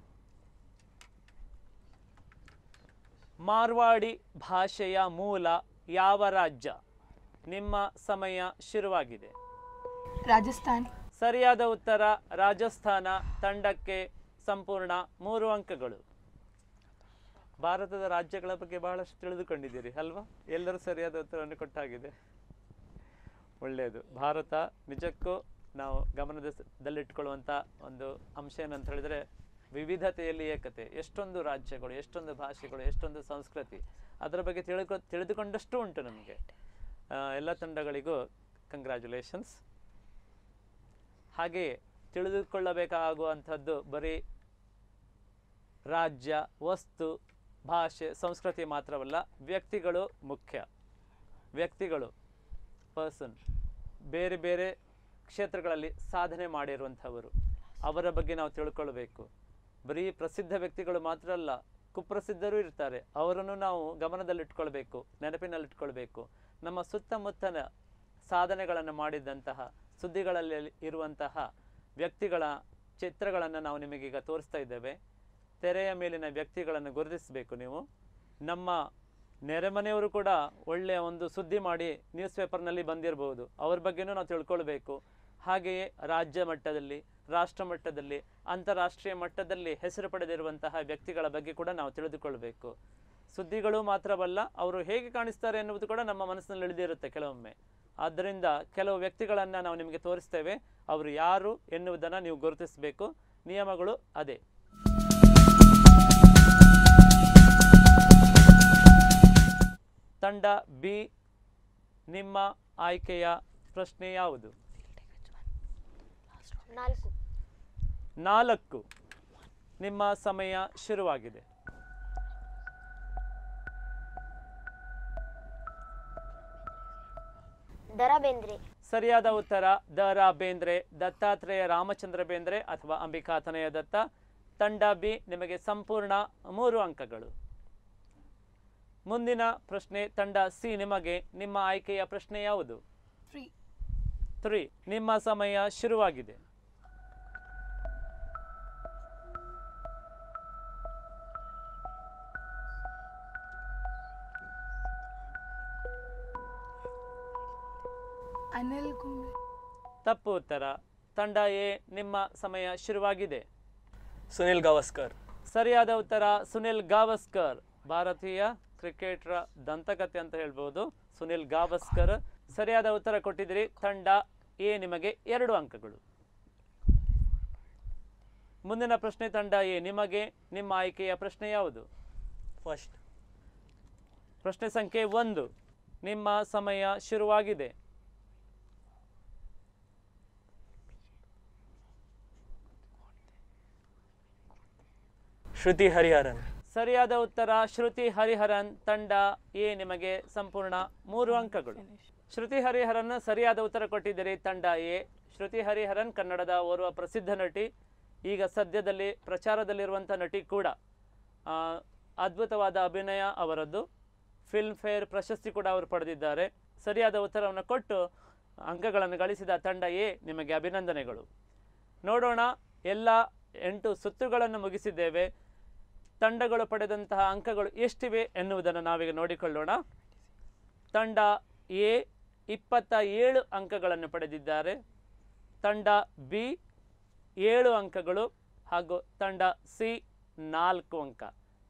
Marwari ಭಾಷೆಯ ಮೂಲ ಯಾವ ರಾಜ್ಯ ನಿಮ್ಮ ಸಮಯ ಶುರುವಾಗಿದೆ ರಾಜಸ್ಥಾನ್ ಸರಿಯಾದ ಉತ್ತರ ರಾಜಸ್ಥಾನ ತಂಡಕ್ಕೆ ಸಂಪೂರ್ಣ ಮೂರು ಅಂಕಗಳು ಭಾರತದ ರಾಜ್ಯಗಳ ಬಗ್ಗೆ ಬಹಳಷ್ಟು ತಿಳಿದುಕೊಂಡಿದ್ದೀರಿ ಅಲ್ವಾ ಎಲ್ಲರೂ ಸರಿಯಾದ ಉತ್ತರವನ್ನು ಕೊಟ್ಟಾಗಿದೆ ಒಳ್ಳೆಯದು ಭಾರತ ನಿಜಕ್ಕೂ ನಾವು ಗಮನದಲ್ಲಿಟ್ಕೊಳ್ಳುವಂಥ ಒಂದು ಅಂಶ ಏನಂತ ಹೇಳಿದರೆ ವಿವಿಧತೆಯಲ್ಲಿ ಏಕತೆ ಎಷ್ಟೊಂದು ರಾಜ್ಯಗಳು ಎಷ್ಟೊಂದು ಭಾಷೆಗಳು ಎಷ್ಟೊಂದು ಸಂಸ್ಕೃತಿ ಅದರ ಬಗ್ಗೆ ತಿಳ್ಕೊ ತಿಳಿದುಕೊಂಡಷ್ಟು ಉಂಟು ನಮಗೆ ಎಲ್ಲ ತಂಡಗಳಿಗೂ ಕಂಗ್ರ್ಯಾಚುಲೇಷನ್ಸ್ ಹಾಗೆಯೇ ತಿಳಿದುಕೊಳ್ಳಬೇಕಾಗುವಂಥದ್ದು ಬರೀ ರಾಜ್ಯ ವಸ್ತು ಭಾಷೆ ಸಂಸ್ಕೃತಿ ಮಾತ್ರವಲ್ಲ ವ್ಯಕ್ತಿಗಳು ಮುಖ್ಯ ವ್ಯಕ್ತಿಗಳು ಪರ್ಸನ್ ಬೇರೆ ಬೇರೆ ಕ್ಷೇತ್ರಗಳಲ್ಲಿ ಸಾಧನೆ ಮಾಡಿರುವಂಥವರು ಅವರ ಬಗ್ಗೆ ನಾವು ತಿಳ್ಕೊಳ್ಬೇಕು ಬರೀ ಪ್ರಸಿದ್ಧ ವ್ಯಕ್ತಿಗಳು ಮಾತ್ರ ಅಲ್ಲ ಕುಪ್ರಸಿದ್ಧರು ಇರ್ತಾರೆ ಅವರನ್ನು ನಾವು ಗಮನದಲ್ಲಿಟ್ಕೊಳ್ಬೇಕು ನೆನಪಿನಲ್ಲಿಟ್ಕೊಳ್ಬೇಕು ನಮ್ಮ ಸುತ್ತಮುತ್ತಲ ಸಾಧನೆಗಳನ್ನು ಮಾಡಿದಂತಹ ಸುದ್ದಿಗಳಲ್ಲಿ ಇರುವಂತಹ ವ್ಯಕ್ತಿಗಳ ಚಿತ್ರಗಳನ್ನು ನಾವು ನಿಮಗೀಗ ತೋರಿಸ್ತಾ ಇದ್ದೇವೆ ತೆರೆಯ ಮೇಲಿನ ವ್ಯಕ್ತಿಗಳನ್ನು ಗುರುತಿಸಬೇಕು ನೀವು ನಮ್ಮ ನೆರೆಮನೆಯವರು ಕೂಡ ಒಳ್ಳೆಯ ಒಂದು ಸುದ್ದಿ ಮಾಡಿ ನ್ಯೂಸ್ ಪೇಪರ್ನಲ್ಲಿ ಬಂದಿರಬಹುದು ಅವ್ರ ಬಗ್ಗೆನೂ ನಾವು ತಿಳ್ಕೊಳ್ಬೇಕು ಹಾಗೆಯೇ ರಾಜ್ಯ ಮಟ್ಟದಲ್ಲಿ ರಾಷ್ಟ್ರ ಮಟ್ಟದಲ್ಲಿ ಅಂತಾರಾಷ್ಟ್ರೀಯ ಮಟ್ಟದಲ್ಲಿ ಹೆಸರು ಪಡೆದಿರುವಂತಹ ವ್ಯಕ್ತಿಗಳ ಬಗ್ಗೆ ಕೂಡ ನಾವು ತಿಳಿದುಕೊಳ್ಬೇಕು ಸುದ್ದಿಗಳು ಮಾತ್ರವಲ್ಲ ಅವರು ಹೇಗೆ ಕಾಣಿಸ್ತಾರೆ ಎನ್ನುವುದು ಕೂಡ ನಮ್ಮ ಮನಸ್ಸಿನಲ್ಲಿ ಇಳಿದಿರುತ್ತೆ ಕೆಲವೊಮ್ಮೆ ಆದ್ದರಿಂದ ಕೆಲವು ವ್ಯಕ್ತಿಗಳನ್ನು ನಾವು ನಿಮಗೆ ತೋರಿಸ್ತೇವೆ ಅವರು ಯಾರು ಎನ್ನುವುದನ್ನು ನೀವು ಗುರುತಿಸಬೇಕು ನಿಯಮಗಳು ಅದೇ ತಂಡ ಬಿ ನಿಮ್ಮ ಆಯ್ಕೆಯ ಪ್ರಶ್ನೆ ಯಾವುದು ನಾಲ್ಕು ನಾಲ್ಕು ನಿಮ್ಮ ಸಮಯ ಶುರುವಾಗಿದೆ ದರ ಬೇಂದ್ರೆ ಸರಿಯಾದ ಉತ್ತರ ದ ರಾ ಬೇಂದ್ರೆ ದತ್ತಾತ್ರೇಯ ರಾಮಚಂದ್ರ ಬೇಂದ್ರೆ ಅಥವಾ ಅಂಬಿಕಾತನಯ ದತ್ತ ತಂಡ ಬಿ ನಿಮಗೆ ಸಂಪೂರ್ಣ ಮೂರು ಅಂಕಗಳು ಮುಂದಿನ ಪ್ರಶ್ನೆ ತಂಡ ಸಿ ನಿಮಗೆ ನಿಮ್ಮ ಆಯ್ಕೆಯ ಪ್ರಶ್ನೆ ಯಾವುದು ಫ್ರೀ ತ್ರೀ ನಿಮ್ಮ ಸಮಯ ಶುರುವಾಗಿದೆ ಅನಿಲ್ ಕುಂಬ್ಳೆ ತಪ್ಪು ಉತ್ತರ ತಂಡ ಎ ನಿಮ್ಮ ಸಮಯ ಶುರುವಾಗಿದೆ ಸುನಿಲ್ ಗವಾಸ್ಕರ್ ಸರಿಯಾದ ಉತ್ತರ ಸುನಿಲ್ ಗಾವಸ್ಕರ್ ಭಾರತೀಯ ಕ್ರಿಕೆಟ್ರ ದಂತಕಥೆ ಅಂತ ಹೇಳ್ಬೋದು ಸುನಿಲ್ ಗಾವಸ್ಕರ್ ಸರಿಯಾದ ಉತ್ತರ ಕೊಟ್ಟಿದ್ದೀರಿ ತಂಡ ಎ ನಿಮಗೆ ಎರಡು ಅಂಕಗಳು ಮುಂದಿನ ಪ್ರಶ್ನೆ ತಂಡ ಎ ನಿಮಗೆ ನಿಮ್ಮ ಆಯ್ಕೆಯ ಪ್ರಶ್ನೆ ಯಾವುದು ಫಸ್ಟ್ ಪ್ರಶ್ನೆ ಸಂಖ್ಯೆ ಒಂದು ನಿಮ್ಮ ಸಮಯ ಶುರುವಾಗಿದೆ ಶ್ರುತಿ ಹರಿಹರನ್ ಸರಿಯಾದ ಉತ್ತರ ಶ್ರುತಿ ಹರಿಹರನ್ ತಂಡ ಎ ನಿಮಗೆ ಸಂಪೂರ್ಣ ಮೂರು ಅಂಕಗಳು ಶ್ರುತಿ ಹರಿಹರನ್ ಸರಿಯಾದ ಉತ್ತರ ಕೊಟ್ಟಿದ್ದೀರಿ ತಂಡ ಎ ಶ್ರುತಿ ಹರಿಹರನ್ ಕನ್ನಡದ ಓರ್ವ ಪ್ರಸಿದ್ಧ ನಟಿ ಈಗ ಸದ್ಯದಲ್ಲಿ ಪ್ರಚಾರದಲ್ಲಿರುವಂಥ ನಟಿ ಕೂಡ ಆ, ಅದ್ಭುತವಾದ ಅಭಿನಯ ಅವರದ್ದು ಫಿಲ್ಮ್ ಫೇರ್ ಪ್ರಶಸ್ತಿ ಕೂಡ ಅವರು ಪಡೆದಿದ್ದಾರೆ ಸರಿಯಾದ ಉತ್ತರವನ್ನು ಕೊಟ್ಟು ಅಂಕಗಳನ್ನು ಗಳಿಸಿದ ತಂಡ ಎ ನಿಮಗೆ ಅಭಿನಂದನೆಗಳು ನೋಡೋಣ ಎಲ್ಲ ಎಂಟು ಸುತ್ತುಗಳನ್ನು ಮುಗಿಸಿದ್ದೇವೆ ತಂಡಗಳು ಪಡೆದಂತಹ ಅಂಕಗಳು ಎಷ್ಟಿವೆ ಎನ್ನುವುದನ್ನು ನಾವೀಗ ನೋಡಿಕೊಳ್ಳೋಣ ತಂಡ ಎ ಇಪ್ಪತ್ತ ಏಳು ಅಂಕಗಳನ್ನು ಪಡೆದಿದ್ದಾರೆ ತಂಡ ಬಿ ಏಳು ಅಂಕಗಳು ಹಾಗೂ ತಂಡ ಸಿ ನಾಲ್ಕು ಅಂಕ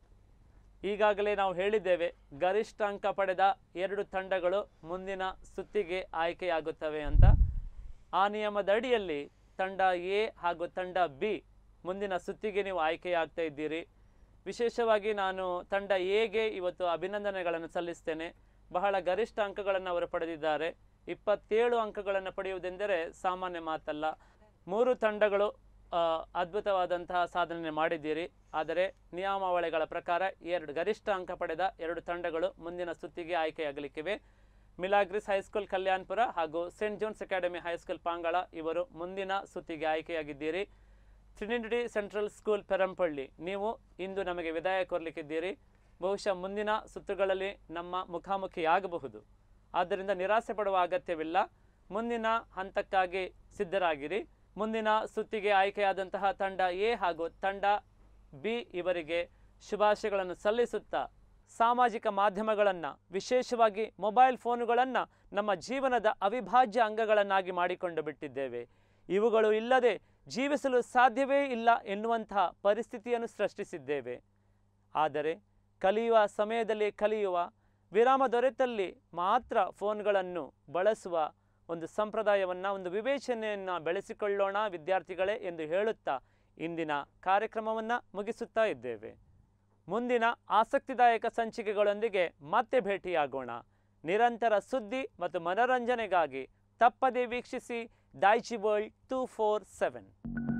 ಈಗಾಗಲೇ ನಾವು ಹೇಳಿದ್ದೇವೆ ಗರಿಷ್ಠ ಅಂಕ ಪಡೆದ ಎರಡು ತಂಡಗಳು ಮುಂದಿನ ಸುತ್ತಿಗೆ ಆಯ್ಕೆಯಾಗುತ್ತವೆ ಅಂತ ಆ ನಿಯಮದ ಅಡಿಯಲ್ಲಿ ತಂಡ ಎ ಹಾಗೂ ತಂಡ ಬಿ ಮುಂದಿನ ಸುತ್ತಿಗೆ ನೀವು ಆಯ್ಕೆಯಾಗ್ತಾ ಇದ್ದೀರಿ ವಿಶೇಷವಾಗಿ ನಾನು ತಂಡ ಎಗೆ ಇವತ್ತು ಅಭಿನಂದನೆಗಳನ್ನು ಸಲ್ಲಿಸ್ತೇನೆ ಬಹಳ ಗರಿಷ್ಠ ಅಂಕಗಳನ್ನು ಅವರು ಪಡೆದಿದ್ದಾರೆ ಇಪ್ಪತ್ತೇಳು ಅಂಕಗಳನ್ನು ಪಡೆಯುವುದೆಂದರೆ ಸಾಮಾನ್ಯ ಮಾತಲ್ಲ ಮೂರು ತಂಡಗಳು ಆ, ಅದ್ಭುತವಾದಂತಹ ಸಾಧನೆ ಮಾಡಿದ್ದೀರಿ ಆದರೆ ನಿಯಮಾವಳಿಗಳ ಪ್ರಕಾರ ಎರಡು ಗರಿಷ್ಠ ಅಂಕ ಪಡೆದ ಎರಡು ತಂಡಗಳು ಮುಂದಿನ ಸುತ್ತಿಗೆ ಆಯ್ಕೆಯಾಗಲಿಕ್ಕಿವೆ ಮಿಲಾಗ್ರಿಸ್ ಹೈಸ್ಕೂಲ್ ಕಲ್ಯಾಣ್ಪುರ ಹಾಗೂ ಸೆಂಟ್ ಜೋನ್ಸ್ ಅಕಾಡೆಮಿ ಹೈಸ್ಕೂಲ್ ಪಾಂಗಳ ಇವರು ಮುಂದಿನ ಸುತ್ತಿಗೆ ಆಯ್ಕೆಯಾಗಿದ್ದೀರಿ ಟ್ರಿನಿಟಿ ಸೆಂಟ್ರಲ್ ಸ್ಕೂಲ್ ಪೆರಂಪಳ್ಳಿ ನೀವು ಇಂದು ನಮಗೆ ವಿದಾಯ ಕೋರ್ಲಿಕ್ಕಿದ್ದೀರಿ ಬಹುಶಃ ಮುಂದಿನ ಸುತ್ತುಗಳಲ್ಲಿ ನಮ್ಮ ಮುಖಾಮುಖಿಯಾಗಬಹುದು ಆದ್ದರಿಂದ ನಿರಾಸೆ ಪಡುವ ಅಗತ್ಯವಿಲ್ಲ ಮುಂದಿನ ಹಂತಕ್ಕಾಗಿ ಸಿದ್ಧರಾಗಿರಿ ಮುಂದಿನ ಸುತ್ತಿಗೆ ಆಯ್ಕೆಯಾದಂತಹ ತಂಡ ಎ ಹಾಗೂ ತಂಡ ಬಿ ಇವರಿಗೆ ಶುಭಾಶಯಗಳನ್ನು ಸಲ್ಲಿಸುತ್ತಾ ಸಾಮಾಜಿಕ ಮಾಧ್ಯಮಗಳನ್ನು ವಿಶೇಷವಾಗಿ ಮೊಬೈಲ್ ಫೋನುಗಳನ್ನು ನಮ್ಮ ಜೀವನದ ಅವಿಭಾಜ್ಯ ಅಂಗಗಳನ್ನಾಗಿ ಮಾಡಿಕೊಂಡು ಬಿಟ್ಟಿದ್ದೇವೆ ಇವುಗಳು ಇಲ್ಲದೆ ಜೀವಿಸಲು ಸಾಧ್ಯವೇ ಇಲ್ಲ ಎನ್ನುವಂತಹ ಪರಿಸ್ಥಿತಿಯನ್ನು ಸೃಷ್ಟಿಸಿದ್ದೇವೆ ಆದರೆ ಕಲಿಯುವ ಸಮಯದಲ್ಲಿ ಕಲಿಯುವ ವಿರಾಮ ದೊರೆತಲ್ಲಿ ಮಾತ್ರ ಫೋನ್ಗಳನ್ನು ಬಳಸುವ ಒಂದು ಸಂಪ್ರದಾಯವನ್ನು ಒಂದು ವಿವೇಚನೆಯನ್ನು ಬೆಳೆಸಿಕೊಳ್ಳೋಣ ವಿದ್ಯಾರ್ಥಿಗಳೇ ಎಂದು ಹೇಳುತ್ತಾ ಇಂದಿನ ಕಾರ್ಯಕ್ರಮವನ್ನು ಮುಗಿಸುತ್ತಾ ಇದ್ದೇವೆ ಮುಂದಿನ ಆಸಕ್ತಿದಾಯಕ ಸಂಚಿಕೆಗಳೊಂದಿಗೆ ಮತ್ತೆ ಭೇಟಿಯಾಗೋಣ ನಿರಂತರ ಸುದ್ದಿ ಮತ್ತು ಮನರಂಜನೆಗಾಗಿ ತಪ್ಪದೇ ವೀಕ್ಷಿಸಿ Daiji world two four seven